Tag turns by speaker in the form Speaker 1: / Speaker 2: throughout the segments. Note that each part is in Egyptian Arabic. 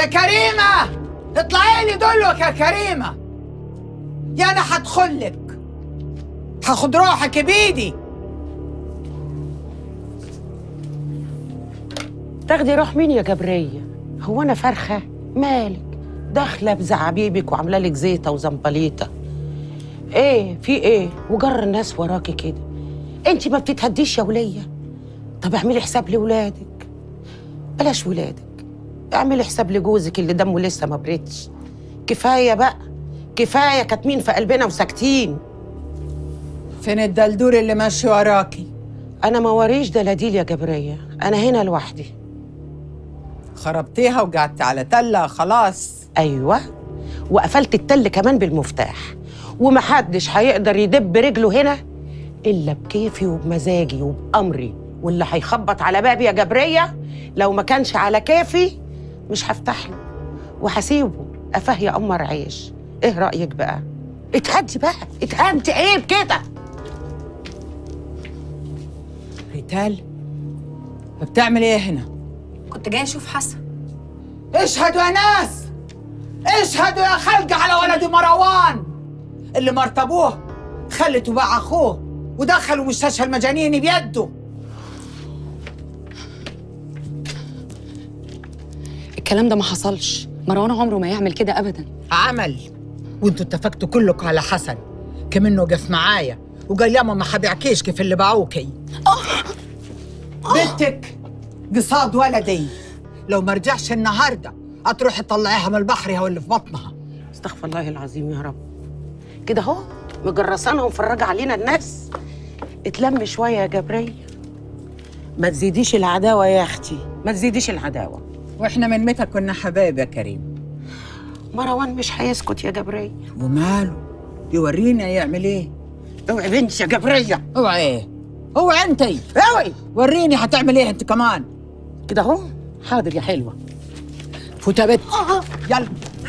Speaker 1: يا كريمة اطلعي لي دلوك يا كريمة يا أنا هدخلك هاخد روحك بإيدي
Speaker 2: تاخدي روح مين يا جبرية هو انا فرخة مالك داخلة بزعابيبك وعاملة لك زيطة وزنبليطة ايه في ايه وجر الناس وراكي كده انت ما بتتهديش يا ولية طب اعملي حساب لولادك بلاش ولادك اعملي حساب لجوزك اللي دمه لسه ما بريتش كفاية بقى كفاية كاتمين في قلبنا وساكتين
Speaker 1: فين الدلدور اللي ماشي وراكي
Speaker 2: انا ما وريش دلاديل يا جبرية انا هنا لوحدي
Speaker 1: خربتيها وقعدت على تلة خلاص
Speaker 2: ايوه وقفلت التل كمان بالمفتاح ومحدش هيقدر يدب رجله هنا الا بكيفي وبمزاجي وبامري واللي هيخبط على بابي يا جبريه لو ما كانش على كيفي مش هفتح له وهسيبه قفاه يا قمر عيش ايه رايك بقى اتهدي بقى اتهدي عيب كده
Speaker 1: ريتال بتعمل ايه هنا
Speaker 3: كنت جاي اشوف حسن
Speaker 1: اشهدوا يا ناس اشهدوا يا خلق على ولد مروان اللي مرتبوه خلته باع اخوه ودخلوا مستشفى المجانين بيده
Speaker 3: الكلام ده ما حصلش مروان عمره ما يعمل كده ابدا
Speaker 1: عمل وانتوا اتفقتوا كلكم على حسن كمنه وقف معايا وقال ياما ما حبيعكيش كيف اللي باعوكي بنتك قصاد ولدي لو ما رجعش النهارده هتروحي تطلعيها من البحر هو اللي في بطنها
Speaker 2: استغفر الله العظيم يا رب كده اهو مجرسانها ومفرجه علينا الناس اتلم شويه يا جبريه ما تزيديش العداوه يا اختي ما تزيديش العداوه
Speaker 1: واحنا من متى كنا حبايب يا كريم
Speaker 2: مروان مش هيسكت يا جبريه
Speaker 1: وماله يورينا يعمل ايه
Speaker 2: اوعي بنتي يا جبريه
Speaker 1: اوعى ايه اوعى انتي
Speaker 2: اوعي
Speaker 1: وريني هتعمل ايه انت كمان
Speaker 2: كده اهو حاضر يا حلوه
Speaker 1: فوت يا بت يلا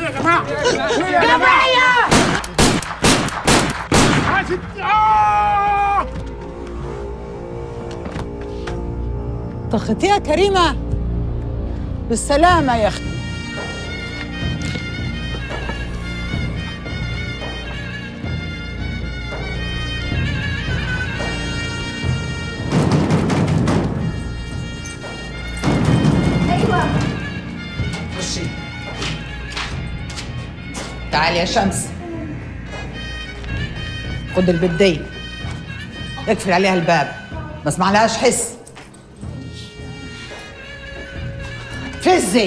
Speaker 1: طختي يا كريمة بالسلامة يا أختي خشي تعالي يا شمس خد البدي اقفل عليها الباب بس ما عليهاش حس فزي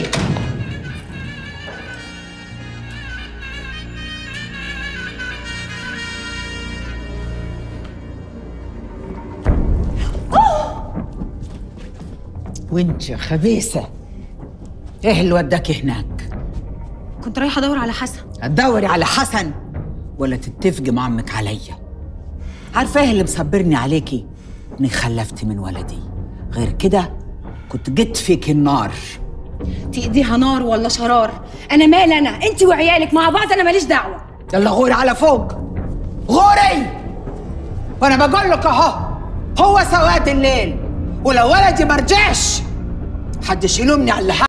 Speaker 1: وانت يا خبيثة ايه اللي وداكي هناك؟
Speaker 3: كنت رايحه ادور على حسن
Speaker 1: هتدوري على حسن ولا تتفقي مع عمك عليا عارفه ايه اللي مصبرني عليكي اني خلفتي من ولدي غير كده كنت جيت فيك النار
Speaker 4: تقضيها نار ولا شرار انا مال انا انت وعيالك مع بعض انا ماليش دعوه
Speaker 1: يلا غوري على فوق غوري وانا بقول لك اهو هو سواد الليل ولو ولدي مرجعش حد يلومني على اللي